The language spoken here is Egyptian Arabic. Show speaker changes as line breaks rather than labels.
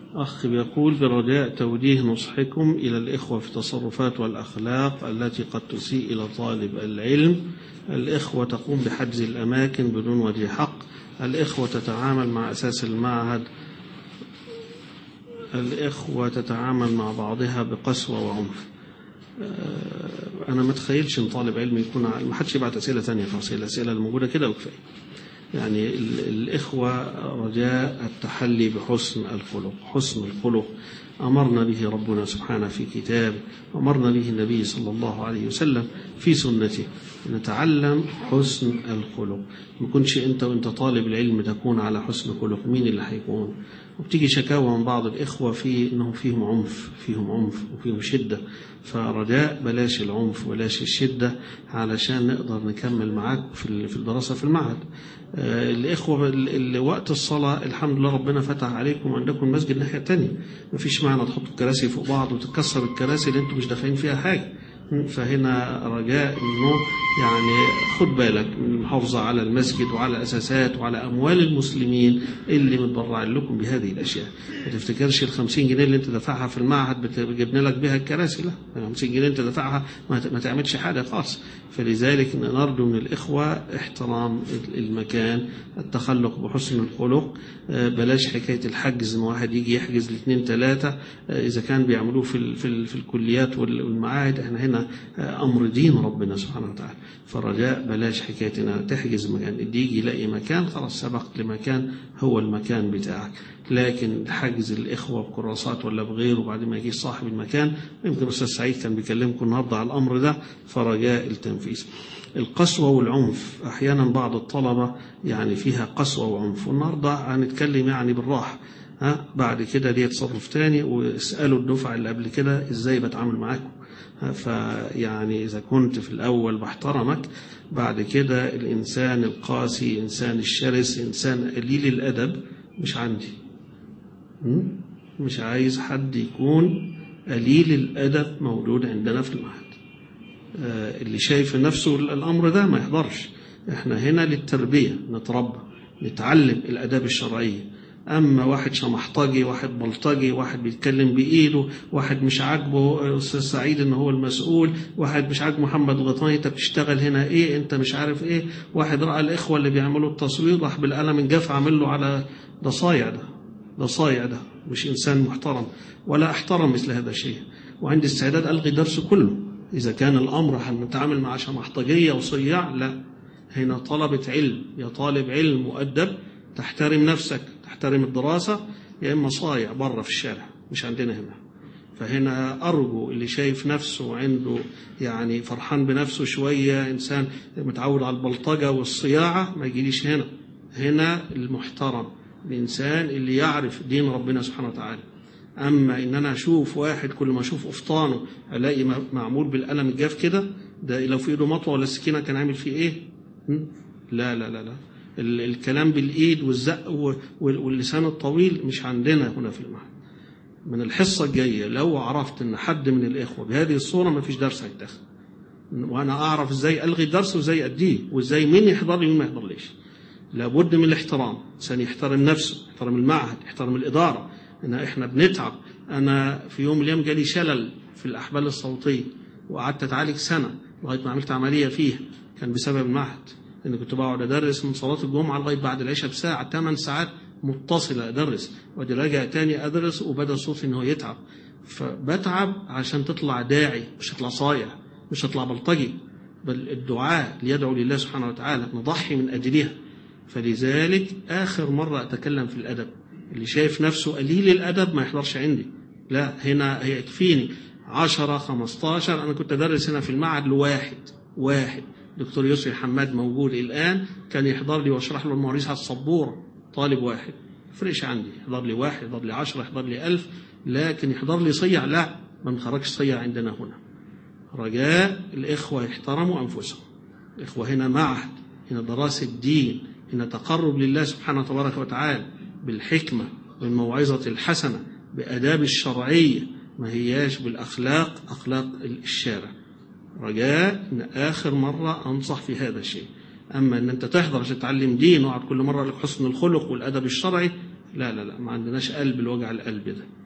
أخ بيقول برجاء توجيه نصحكم إلى الإخوة في التصرفات والأخلاق التي قد تسيء إلى طالب العلم الإخوة تقوم بحجز الأماكن بدون وجه حق الإخوة تتعامل مع أساس المعهد الإخوة تتعامل مع بعضها بقسوة وعنف أنا ما تخيلش إن طالب علم يكون ما حدش يبعت أسئلة ثانية خلاص الأسئلة الموجودة كده وكفاية يعني الإخوة رجاء التحلي بحسن الخلق حسن الخلق أمرنا به ربنا سبحانه في كتابه أمرنا به النبي صلى الله عليه وسلم في سنته نتعلم حسن الخلق ما كنش أنت وأنت طالب العلم تكون على حسن خلق مين اللي هيكون وبتيجي شكاوى من بعض الإخوة في أنهم فيهم عنف فيهم عنف وفيهم شدة فرجاء بلاش العنف بلاش الشدة علشان نقدر نكمل معاك في الدراسة في المعهد الإخوة وقت الصلاة الحمد لله ربنا فتح عليكم عندكم مسجد الناحية التانية مفيش معنى تحطوا الكراسي فوق بعض وتتكسر الكراسي اللي انتم مش دافعين فيها حاجة فهنا رجاء انه يعني خد بالك من المحافظة على المسجد وعلى الأساسات وعلى أموال المسلمين اللي متبرع لكم بهذه الأشياء ما تفتكرش ال 50 جنيه اللي أنت دفعها في المعهد بتجيبنا لك بها الكراسي لا ال 50 جنيه أنت دفعها ما تعملش حاجة خالص فلذلك نرجو من الإخوة احترام المكان التخلق بحسن الخلق بلاش حكاية الحجز إن واحد يجي يحجز لاثنين ثلاثة إذا كان بيعملوه في في, في الكليات والمعاهد احنا هنا أمر دين ربنا سبحانه وتعالى فرجاء بلاش حكاية إنها تحجز مكان اللي يجي يلاقي مكان خلاص سبق لمكان هو المكان بتاعك لكن حجز الإخوة بكراسات ولا بغيره وبعدين ما يجي صاحب المكان يمكن أستاذ سعيد كان بيكلمكم النهارده على الأمر ده فرجاء التنفيذ القسوة والعنف أحيانا بعض الطلبة يعني فيها قسوة وعنف والنهارده هنتكلم يعني بالراحة ها بعد كده ليه تصرف تاني واسألوا الدفعة اللي قبل كده ازاي بتعامل معاكم فيعني إذا كنت في الأول بحترمك بعد كده الإنسان القاسي إنسان الشرس إنسان قليل الأدب مش عندي مش عايز حد يكون قليل الأدب موجود عندنا في المعهد اللي شايف نفسه الأمر ده ما يحضرش احنا هنا للتربية نتربى نتعلم الأداب الشرعية أما واحد شمحطجي واحد بلطجي واحد بيتكلم بإيده واحد مش عاجبه أستاذ سعيد إن هو المسؤول واحد مش عاجبه محمد غطاني أنت بتشتغل هنا إيه أنت مش عارف إيه واحد رأى الإخوة اللي بيعملوا التصوير راح بالقلم الجاف عامل له على ده صايع ده ده صايع ده مش إنسان محترم ولا أحترم مثل هذا الشيء وعندي استعداد ألغي درس كله إذا كان الأمر هنتعامل مع شمحطجية وصياع لا هنا طلبة علم يا طالب علم مؤدب تحترم نفسك تحترم الدراسة يا إما صايع بره في الشارع مش عندنا هنا فهنا أرجو اللي شايف نفسه عنده يعني فرحان بنفسه شوية إنسان متعود على البلطجة والصياعة ما يجيليش هنا هنا المحترم الإنسان اللي يعرف دين ربنا سبحانه وتعالى أما إن أنا أشوف واحد كل ما أشوف أفطانه ألاقي معمول بالقلم الجاف كده ده لو في إيده مطوة ولا سكينة كان عامل فيه إيه؟ لا لا لا لا الكلام بالإيد والزق واللسان الطويل مش عندنا هنا في المعهد من الحصة الجاية لو عرفت إن حد من الإخوة بهذه الصورة ما فيش درس هيتاخد وأنا أعرف إزاي ألغي الدرس وإزاي أديه وإزاي مين يحضر لي ومين ما يحضرليش لابد من الاحترام إنسان يحترم نفسه يحترم المعهد يحترم الإدارة إن إحنا بنتعب أنا في يوم من الأيام جالي شلل في الأحبال الصوتية وقعدت أتعالج سنة لغاية ما عملت عملية فيها كان بسبب المعهد إن كنت بقعد أدرس من صلاة الجمعة لغاية بعد العشاء بساعة 8 ساعات متصلة أدرس وأجي راجع تاني أدرس وبدأ صوتي إن هو يتعب فبتعب عشان تطلع داعي مش هطلع صايع مش هطلع بلطجي بل الدعاء ليدعو لله سبحانه وتعالى نضحي من أجلها فلذلك آخر مرة أتكلم في الأدب اللي شايف نفسه قليل الأدب ما يحضرش عندي لا هنا هيكفيني 10 15 أنا كنت أدرس هنا في المعهد لواحد واحد دكتور يسري حماد موجود الآن كان يحضر لي واشرح له المواريث على السبورة طالب واحد فرقش عندي يحضر لي واحد يحضر لي عشرة يحضر لي ألف لكن يحضر لي صيع لا ما نخرجش صيع عندنا هنا رجاء الإخوة يحترموا أنفسهم الإخوة هنا معهد هنا دراسة دين هنا تقرب لله سبحانه تبارك وتعالى بالحكمة بالموعظة الحسنة بأداب الشرعية ما هياش بالأخلاق أخلاق الشارع رجاء ان اخر مره انصح في هذا الشيء اما ان انت تحضر عشان تتعلم دين وقعد كل مره لك حسن الخلق والادب الشرعي لا لا لا ما عندناش قلب الوجع القلب ده